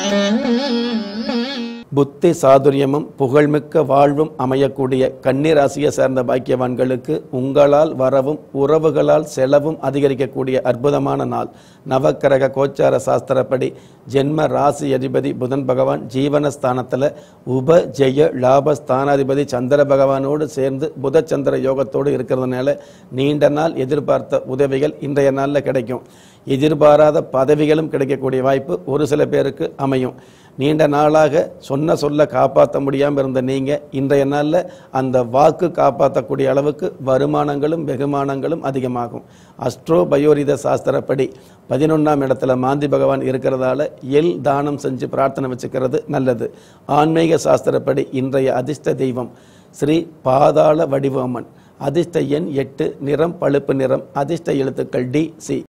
புத்தி சாதுரியமும் புகழ்மிக்க வாழ்வும் அமையக்கூடிய கன்னிராசியை சேர்ந்த பாக்கியவான்களுக்கு உங்களால் வரவும் உறவுகளால் செலவும் அதிகரிக்கக்கூடிய அற்புதமான நாள் நவக்கிரக கோச்சார சாஸ்திரப்படி ஜென்ம ராசி அதிபதி புதன் பகவான் ஜீவனஸ்தானத்தில் உப ஜெய லாபஸ்தானாதிபதி சந்திர பகவானோடு சேர்ந்து புத சந்திர யோகத்தோடு இருக்கிறதுனால நீண்ட நாள் எதிர்பார்த்த உதவிகள் இன்றைய நாளில் கிடைக்கும் எதிர்பாராத பதவிகளும் கிடைக்கக்கூடிய வாய்ப்பு ஒரு சில பேருக்கு அமையும் நீண்ட நாளாக சொன்ன சொல்ல காப்பாற்ற முடியாமல் இருந்த நீங்கள் இன்றைய நாளில் அந்த வாக்கு காப்பாற்றக்கூடிய அளவுக்கு வருமானங்களும் வெகுமானங்களும் அதிகமாகும் அஸ்ட்ரோ பயோரித சாஸ்திரப்படி பதினொன்றாம் இடத்துல மாந்தி பகவான் இருக்கிறதால எல் தானம் செஞ்சு பிரார்த்தனை வச்சுக்கிறது நல்லது ஆன்மீக சாஸ்திரப்படி இன்றைய அதிர்ஷ்ட தெய்வம் ஸ்ரீ பாதாள வடிவம்மன் அதிர்ஷ்ட எண் எட்டு நிறம் பழுப்பு நிறம் அதிர்ஷ்ட எழுத்துக்கள் டி சி